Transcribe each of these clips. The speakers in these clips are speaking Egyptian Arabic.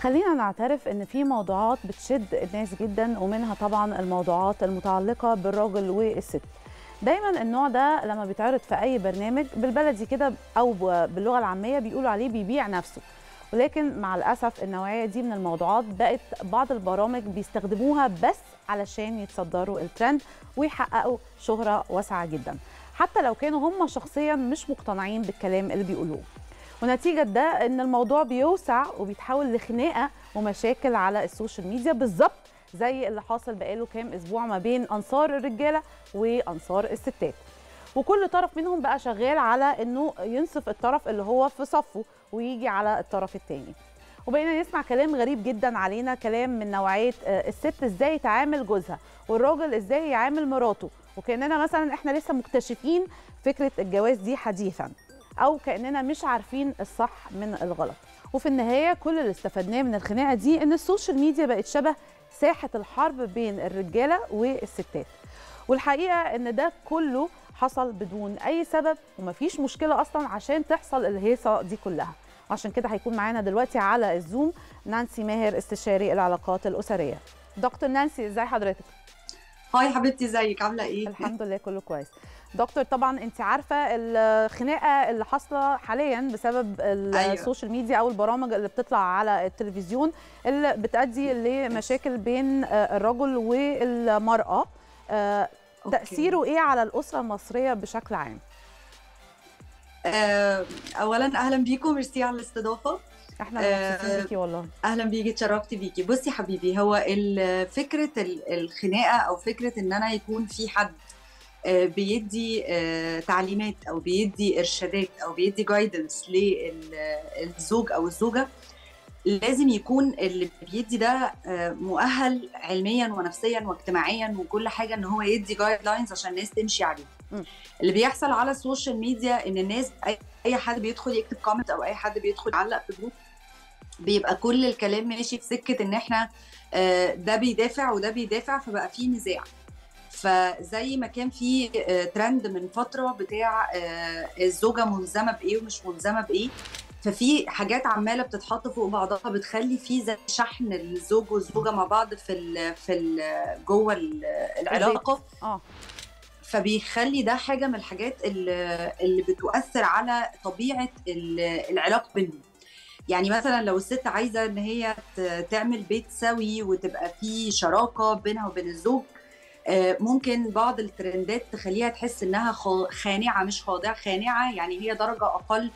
خلينا نعترف ان في موضوعات بتشد الناس جدا ومنها طبعا الموضوعات المتعلقه بالراجل والست دايما النوع ده لما بيتعرض في اي برنامج بالبلدي كده او باللغه العاميه بيقولوا عليه بيبيع نفسه ولكن مع الاسف النوعيه دي من الموضوعات بقت بعض البرامج بيستخدموها بس علشان يتصدروا الترند ويحققوا شهره واسعه جدا حتى لو كانوا هم شخصيا مش مقتنعين بالكلام اللي بيقولوه ونتيجة ده ان الموضوع بيوسع وبيتحول لخناقة ومشاكل على السوشيال ميديا بالظبط زي اللي حاصل بقاله كام اسبوع ما بين انصار الرجالة وانصار الستات وكل طرف منهم بقى شغال على انه ينصف الطرف اللي هو في صفه ويجي على الطرف الثاني وبقينا نسمع كلام غريب جدا علينا كلام من نوعيه الست ازاي تعامل جوزها والراجل ازاي يعامل مراته وكاننا مثلا احنا لسه مكتشفين فكره الجواز دي حديثا او كاننا مش عارفين الصح من الغلط وفي النهايه كل اللي استفدناه من الخناقه دي ان السوشيال ميديا بقت شبه ساحه الحرب بين الرجاله والستات والحقيقه ان ده كله حصل بدون اي سبب ومفيش مشكله اصلا عشان تحصل الهيصه دي كلها عشان كده هيكون معانا دلوقتي على الزوم نانسي ماهر استشاري العلاقات الاسريه دكتور نانسي ازاي حضرتك هاي حبيبتي ازيك عامله ايه الحمد لله كله كويس دكتور طبعا انت عارفه الخناقه اللي حاصله حاليا بسبب السوشيال ميديا او البرامج اللي بتطلع على التلفزيون اللي بتؤدي لمشاكل بين الرجل والمراه تاثيره ايه على الاسره المصريه بشكل عام اولا اهلا بيكم ميرسي على الاستضافه احنا مبسوطين بيكي والله اهلا بيكي اتشرفت بيكي بصي حبيبي هو فكره الخناقه او فكره ان انا يكون في حد بيدي تعليمات او بيدي ارشادات او بيدي جايدنس للزوج او الزوجه لازم يكون اللي بيدي ده مؤهل علميا ونفسيا واجتماعيا وكل حاجه ان هو يدي جايد لاينز عشان الناس تمشي عليه اللي بيحصل على السوشيال ميديا ان الناس اي حد بيدخل يكتب كومنت او اي حد بيدخل يعلق في جروب بيبقى كل الكلام ماشي في سكه ان احنا ده بيدافع وده بيدافع فبقى في نزاع فزي ما كان في ترند من فتره بتاع الزوجه ملزمه بايه ومش ملزمه بايه ففي حاجات عماله بتتحط فوق بعضها بتخلي في زي شحن الزوج والزوجه مع بعض في ال في ال جوه العلاقه اه فبيخلي ده حاجه من الحاجات اللي, اللي بتؤثر على طبيعه العلاقه بينهم يعني مثلا لو الست عايزه ان هي تعمل بيت سوي وتبقى في شراكه بينها وبين الزوج ممكن بعض الترندات تخليها تحس انها خانعه مش خاضعه خانعه يعني هي درجه اقل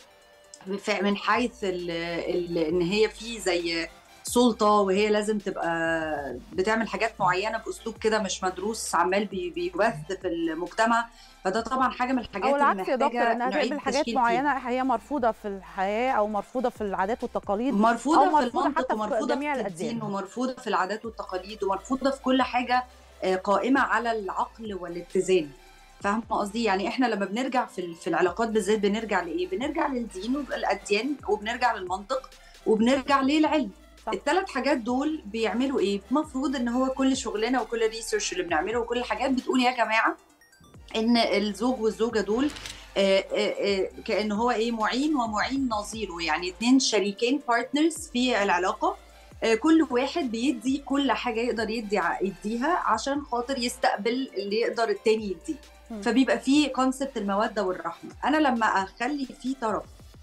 من حيث ال ال ان هي في زي سلطه وهي لازم تبقى بتعمل حاجات معينه باسلوب كده مش مدروس عمال بيبث في المجتمع فده طبعا حاجه من الحاجات اللي محتاجه يا دكتور انها تعمل حاجات معينه هي مرفوضه في الحياه او مرفوضه في العادات والتقاليد مرفوضه, أو مرفوضة في المنطق ومرفوضه في الدين ومرفوضه في العادات والتقاليد ومرفوضه في كل حاجه قائمه على العقل والاتزان فاهمه قصدي يعني احنا لما بنرجع في في العلاقات بالذات بنرجع لايه بنرجع للدين والاديان وبنرجع للمنطق وبنرجع للعلم الثلاث حاجات دول بيعملوا ايه المفروض ان هو كل شغلنا وكل الريسيرش اللي بنعمله وكل الحاجات بتقول يا جماعه ان الزوج والزوجه دول آآ آآ كان هو ايه معين ومعين نظيره يعني اتنين شريكين بارتنرز في العلاقه كل واحد بيدي كل حاجه يقدر يدي يديها عشان خاطر يستقبل اللي يقدر التاني يديه فبيبقى في كونسبت الموده والرحمه انا لما اخلي في طرف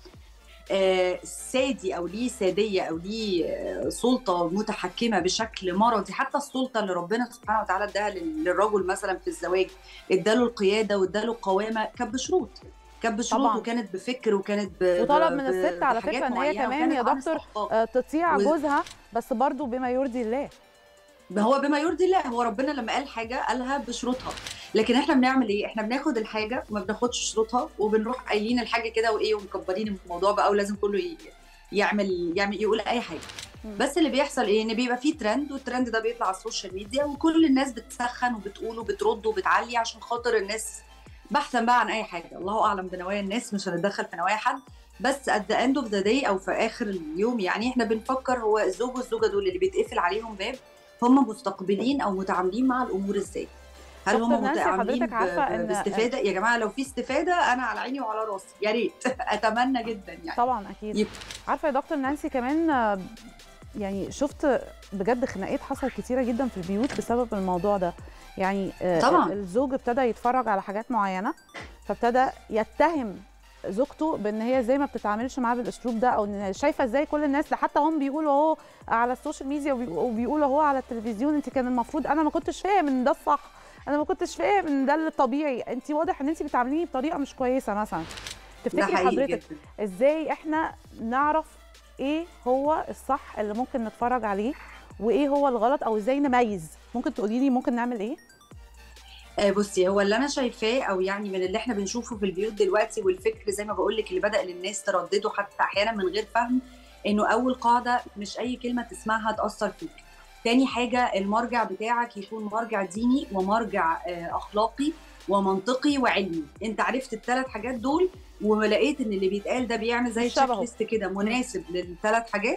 سادي او ليه ساديه او ليه سلطه متحكمه بشكل مرضي حتى السلطه اللي ربنا سبحانه وتعالى اداها للرجل مثلا في الزواج اداله القياده واداله القوامه كانت بشروط كانت بشروط وكانت بفكر وكانت ب وطلب من الست على فكره ان هي كمان يا دكتور تطيع جوزها بس برضه بما يرضي الله هو بما يرضي الله هو ربنا لما قال حاجه قالها بشروطها لكن احنا بنعمل ايه احنا بناخد الحاجه وما بناخدش شروطها وبنروح قايلين الحاجه كده وايه ومكبرين الموضوع بقى ولازم كله يعمل يعمل يقول اي حاجه بس اللي بيحصل ايه ان بيبقى فيه ترند والترند ده بيطلع على السوشيال ميديا وكل الناس بتسخن وبتقول وبترد وبتعلي عشان خاطر الناس بحثا بقى عن اي حاجه الله اعلم بنوايا الناس مش هنتدخل في نوايا حد بس at the end of the day او في اخر اليوم يعني احنا بنفكر هو الزوج والزوجه دول اللي بيتقفل عليهم باب هم مستقبلين او متعاملين مع الامور ازاي هل هم متعاملين باستفاده يا جماعه لو في استفاده انا على عيني وعلى راسي يا ريت اتمنى جدا يعني طبعا اكيد يب. عارفه يا دكتور نانسي كمان يعني شفت بجد خناقات حصلت كتيره جدا في البيوت بسبب الموضوع ده يعني آه، طبعاً. الزوج ابتدى يتفرج على حاجات معينه فابتدى يتهم زوجته بان هي ازاي ما بتتعاملش معاه بالاسلوب ده او ان شايفه ازاي كل الناس ده حتى هم بيقولوا اهو على السوشيال ميديا وبي- وبيقولوا اهو على التلفزيون انت كان المفروض انا ما كنتش فاهم ان ده الصح انا ما كنتش فاهم ان ده الطبيعي انت واضح ان انت بتعامليني بطريقه مش كويسه مثلا ده تفتكري حقيقي حضرتك جدا ازاي احنا نعرف ايه هو الصح اللي ممكن نتفرج عليه وايه هو الغلط او ازاي نميز ممكن تقولي لي ممكن نعمل ايه آه، بصي هو اللي انا شايفاه او يعني من اللي احنا بنشوفه في البيوت دلوقتي والفكر زي ما بقول لك اللي بدا للناس تردده حتى احيانا من غير فهم انه اول قاعده مش اي كلمه تسمعها تاثر فيك تاني حاجه المرجع بتاعك يكون مرجع ديني ومرجع آه، اخلاقي ومنطقي وعلمي انت عرفت الثلاث حاجات دول ولقيت ان اللي بيتقال ده بيعمل زي تشيك شبهه. ليست كده مناسب للثلاث حاجات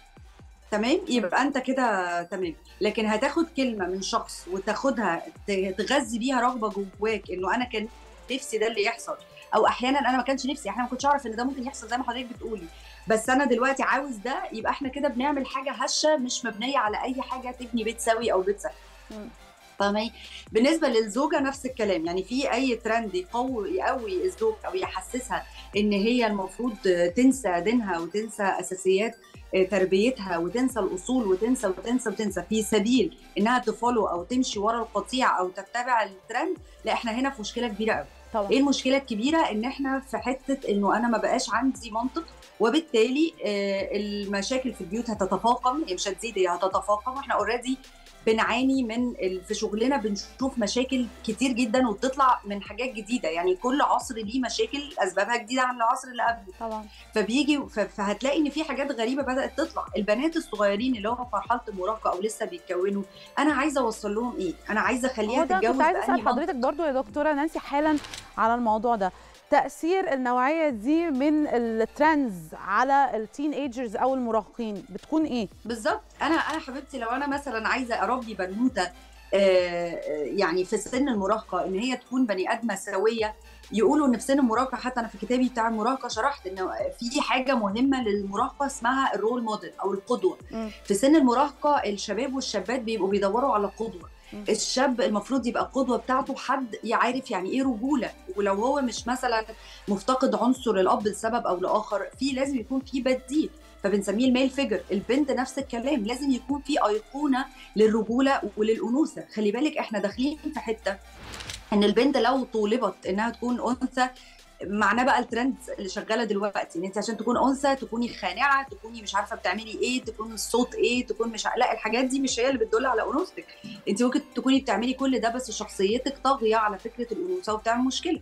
تمام يبقى انت كده تمام لكن هتاخد كلمه من شخص وتاخدها ت- تغذي بيها رغبه جواك انه انا كان نفسي ده اللي يحصل او احيانا انا ما كانش نفسي احيانا ما كنتش اعرف ان ده ممكن يحصل زي ما حضرتك بتقولي بس انا دلوقتي عاوز ده يبقى احنا كده بنعمل حاجه هشه مش مبنيه على اي حاجه تبني بيت سوي او بيت سهل مم. فاهماني بالنسبه للزوجه نفس الكلام يعني في اي ترند يقوي يقوي الزوج او يحسسها ان هي المفروض تنسى دينها وتنسى اساسيات تربيتها وتنسى الاصول وتنسى وتنسى وتنسى في سبيل انها تفولو او تمشي ورا القطيع او تتبع الترند لا احنا هنا في مشكله كبيره قوي طبعا ايه المشكله الكبيره ان احنا في حته انه انا ما بقاش عندي منطق وبالتالي آه، المشاكل في البيوت هتتفاقم هي مش هتزيد هي هتتفاقم واحنا اوريدي بنعاني من ال- في شغلنا بنشوف مشاكل كتير جدا وبتطلع من حاجات جديده يعني كل عصر ليه مشاكل اسبابها جديده عن العصر اللي قبله طبعا فبيجي ف- فهتلاقي ان في حاجات غريبه بدات تطلع البنات الصغيرين اللي هم في مرحله المراهقه او لسه بيتكونوا انا عايزه اوصل لهم ايه انا عايزه هو اخليها ده تتجوز كنت عايزه بأنهي اسال حضرتك برضو يا دكتوره نانسي حالا على الموضوع ده تاثير النوعيه دي من الترندز على التين ايجرز او المراهقين بتكون ايه بالظبط انا انا حبيبتي لو انا مثلا عايزه اربي بنوته آه، آه، يعني في سن المراهقه ان هي تكون بني ادمه سويه يقولوا ان في سن المراهقه حتى انا في كتابي بتاع المراهقه شرحت ان في حاجه مهمه للمراهقه اسمها الرول موديل او القدوه مم. في سن المراهقه الشباب والشابات بيبقوا بيدوروا على قدوه مم. الشاب المفروض يبقى القدوه بتاعته حد يعرف يعني ايه رجوله ولو هو مش مثلا مفتقد عنصر الاب لسبب او لاخر في لازم يكون في بديل فبنسميه الميل فيجر البنت نفس الكلام لازم يكون في ايقونه للرجوله وللانوثه خلي بالك احنا داخلين في حته ان البنت لو طولبت انها تكون انثى معناه بقى الترند اللي شغاله دلوقتي ان انت عشان تكون انثى تكوني خانعه تكوني مش عارفه بتعملي ايه تكون الصوت ايه تكون مش ع- لا الحاجات دي مش هي اللي بتدل على انوثتك انت ممكن تكوني بتعملي كل ده بس شخصيتك طاغيه على فكره الانوثه وبتعمل مشكله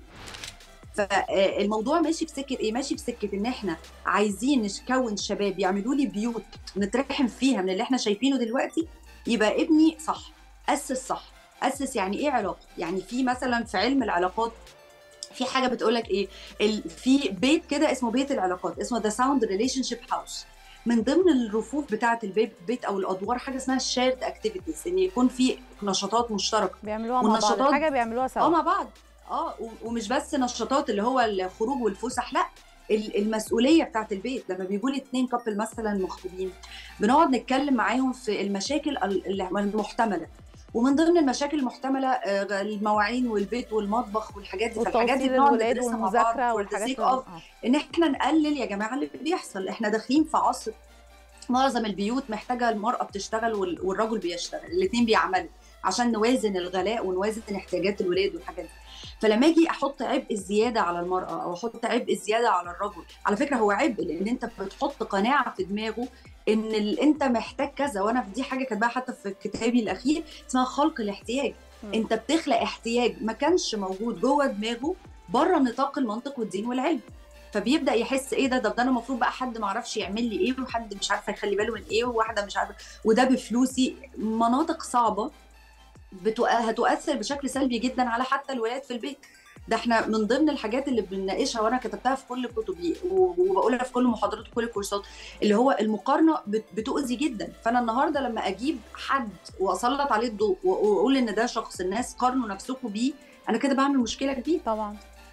فالموضوع ماشي في سكه ايه ماشي في سكه ان احنا عايزين نكون شباب يعملوا لي بيوت نترحم فيها من اللي احنا شايفينه دلوقتي يبقى ابني صح اسس صح اسس يعني ايه علاقه يعني في مثلا في علم العلاقات في حاجه بتقولك ايه ال- في بيت كده اسمه بيت العلاقات اسمه ذا ساوند ريليشن شيب هاوس من ضمن الرفوف بتاعه البيت بيت او الادوار حاجه اسمها شيرد اكتيفيتيز ان يكون في نشاطات مشتركه بيعملوها مع بعض والنشاطات- حاجه بيعملوها اه سوا مع بعض اه و- ومش بس نشاطات اللي هو الخروج والفسح لا ال- المسؤوليه بتاعت البيت لما بيجوا لي اتنين كابل مثلا مخطوبين بنقعد نتكلم معاهم في المشاكل ال- المحتمله ومن ضمن المشاكل المحتمله آه، المواعين والبيت والمطبخ والحاجات دي فالحاجات دي وتوصيل بنقعد الولاد ندرسها مع بعض والمذاكره for the والحاجات sake اللي- of آه. ان احنا نقلل يا جماعه اللي بيحصل احنا داخلين في عصر معظم البيوت محتاجه المراه بتشتغل وال- والرجل بيشتغل الاثنين بيعملوا عشان نوازن الغلاء ونوازن احتياجات الولاد والحاجات دي فلما اجي احط عبء زياده على المراه او احط عبء زياده على الرجل على فكره هو عبء لان انت بتحط قناعه في دماغه ان ال- انت محتاج كذا وانا في دي حاجه كاتباها حتى في كتابي الاخير اسمها خلق الاحتياج مم. انت بتخلق احتياج ما كانش موجود جوه دماغه بره نطاق المنطق والدين والعلم فبيبدا يحس ايه ده ده ده انا المفروض بقى حد ما اعرفش يعمل لي ايه وحد مش عارفه يخلي باله من ايه وواحده مش عارفه وده بفلوسي مناطق صعبه بتؤ... هتؤثر بشكل سلبي جدا على حتى الولاد في البيت ده احنا من ضمن الحاجات اللي بنناقشها وانا كتبتها في كل كتبي و- وبقولها في كل محاضرات وكل الكورسات اللي هو المقارنه بت- بتؤذي جدا فانا النهارده لما اجيب حد واسلط عليه الضوء واقول ان ده شخص الناس قارنوا نفسكم بيه انا كده بعمل مشكله كبيره طبعا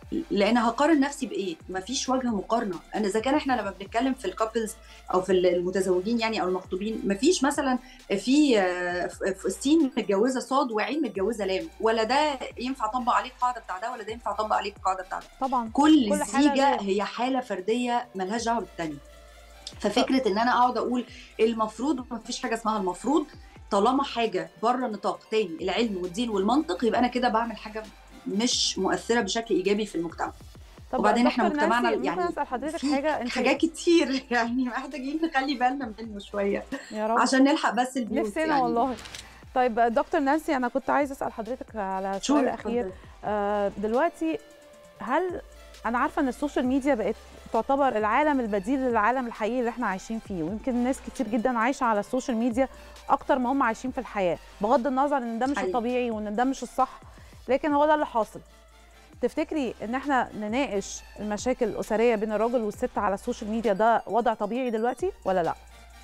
لان هقارن نفسي بايه مفيش وجه مقارنه انا اذا كان احنا لما بنتكلم في الكابلز او في المتزوجين يعني او المخطوبين مفيش مثلا في آه، في سين متجوزه صاد وعين متجوزه لام ولا ده ينفع اطبق عليه القاعده بتاع ده ولا ده ينفع اطبق عليه القاعده بتاع ده طبعا كل كل حالة زيجه ليها. هي حاله فرديه ملهاش دعوه بالتانيه ففكره ان انا اقعد اقول المفروض ما فيش حاجه اسمها المفروض طالما حاجه بره نطاق تاني العلم والدين والمنطق يبقى انا كده بعمل حاجه مش مؤثره بشكل ايجابي في المجتمع طب وبعدين إحنا دكتور مجتمعنا نانسي، يعني ممكن اسال حضرتك في حاجه انت حاجات كتير يعني محتاجين نخلي بالنا منه شويه يا رب عشان نلحق بس البيوت نفسنا يعني. والله طيب دكتور نانسي انا كنت عايزه اسال حضرتك على شو سؤال اخير آه، دلوقتي هل انا عارفه ان السوشيال ميديا بقت تعتبر العالم البديل للعالم الحقيقي اللي احنا عايشين فيه ويمكن ناس كتير جدا عايشه على السوشيال ميديا اكتر ما هم عايشين في الحياه بغض النظر ان ده مش حقيقي. الطبيعي وان ده مش الصح لكن هو ده اللي حاصل تفتكري ان احنا نناقش المشاكل الاسريه بين الراجل والست على السوشيال ميديا ده وضع طبيعي دلوقتي ولا لا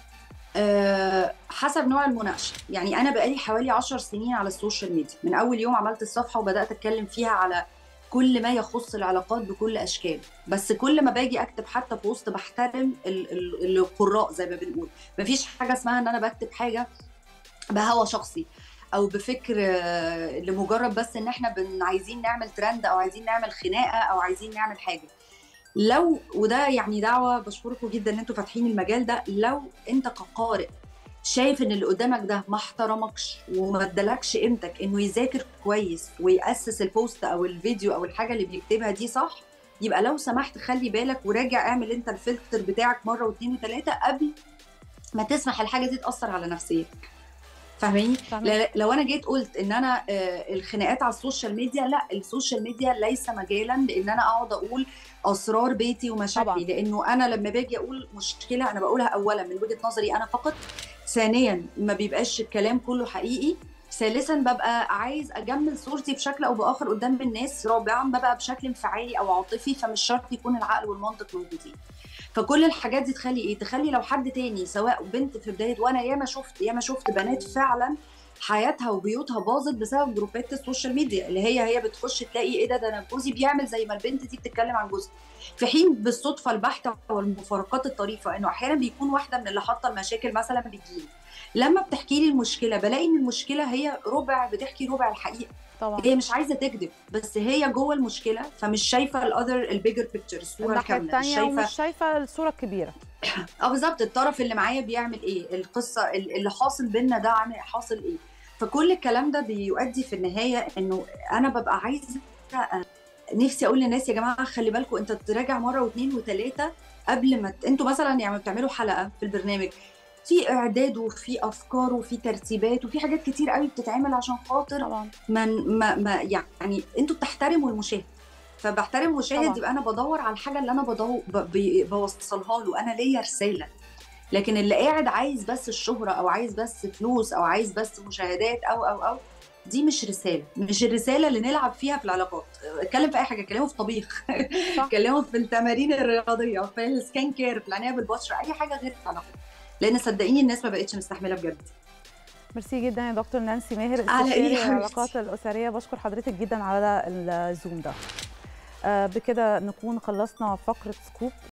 أه حسب نوع المناقشه يعني انا بقالي حوالي 10 سنين على السوشيال ميديا من اول يوم عملت الصفحه وبدات اتكلم فيها على كل ما يخص العلاقات بكل اشكال بس كل ما باجي اكتب حتى بوست بحترم ال- ال- القراء زي ما بنقول مفيش حاجه اسمها ان انا بكتب حاجه بهوى شخصي او بفكر آه، لمجرد بس ان احنا بن عايزين نعمل ترند او عايزين نعمل خناقه او عايزين نعمل حاجه لو وده يعني دعوه بشكركم جدا ان انتوا فاتحين المجال ده لو انت كقارئ شايف ان اللي قدامك ده ما احترمكش وما ادالكش قيمتك انه يذاكر كويس ويأسس البوست او الفيديو او الحاجه اللي بيكتبها دي صح يبقى لو سمحت خلي بالك وراجع اعمل انت الفلتر بتاعك مره واثنين وثلاثه قبل ما تسمح الحاجه دي تاثر على نفسيتك فاهماني فاهمة؟ لا- لو انا جيت قلت ان انا آه، الخناقات على السوشيال ميديا لا السوشيال ميديا ليس مجالا لان انا اقعد اقول اسرار بيتي طبعاً. ومشاكلي لانه انا لما باجي اقول مشكله انا بقولها اولا من وجهه نظري انا فقط ثانيا ما بيبقاش الكلام كله حقيقي ثالثا ببقى عايز اجمل صورتي بشكل او باخر قدام الناس رابعا ببقى بشكل انفعالي او عاطفي فمش شرط يكون العقل والمنطق موجودين فكل الحاجات دي تخلي ايه تخلي لو حد تاني سواء بنت في بدايه وانا ياما شفت ياما شفت بنات فعلا حياتها وبيوتها باظت بسبب جروبات السوشيال ميديا اللي هي هي بتخش تلاقي ايه ده ده انا جوزي بيعمل زي ما البنت دي بتتكلم عن جوزها في حين بالصدفه البحته والمفارقات الطريفه انه احيانا بيكون واحده من اللي حاطه المشاكل مثلا بتجيلي لما بتحكي لي المشكله بلاقي ان المشكله هي ربع بتحكي ربع الحقيقه طبعا هي مش عايزه تكذب بس هي جوه المشكله فمش شايفه الاذر البيجر بيكتشر الصوره الناحيه الكامله مش الثانيه شايفه ومش شايفه الصوره الكبيره اه بالظبط الطرف اللي معايا بيعمل ايه القصه ال- اللي حاصل بينا ده عامل حاصل ايه فكل الكلام ده بيؤدي في النهايه انه انا ببقى عايزه آه، نفسي اقول للناس يا جماعه خلي بالكم انت تراجع مره واثنين وثلاثه قبل ما ت... انتوا مثلا يعني بتعملوا حلقه في البرنامج في اعداد وفي افكار وفي ترتيبات وفي حاجات كتير قوي بتتعمل عشان خاطر طبعا ما ما, ما يعني انتوا بتحترموا المشاهد فبحترم المشاهد طبعا. يبقى انا بدور على الحاجه اللي انا بدو ب- ب- بوصلها له انا ليا رساله لكن اللي قاعد عايز بس الشهره او عايز بس فلوس او عايز بس مشاهدات او او او دي مش رساله مش الرساله اللي نلعب فيها في العلاقات اتكلم في اي حاجه اتكلموا في طبيخ صح. اتكلموا في التمارين الرياضيه في السكان كير في العنايه بالبشره اي حاجه غير العلاقات لان صدقيني الناس ما بقتش مستحمله بجد ميرسي جدا يا دكتور نانسي ماهر على إيه يا استشاري حبيبتي؟ العلاقات الاسريه بشكر حضرتك جدا على الزوم ده آه، بكده نكون خلصنا فقره سكوب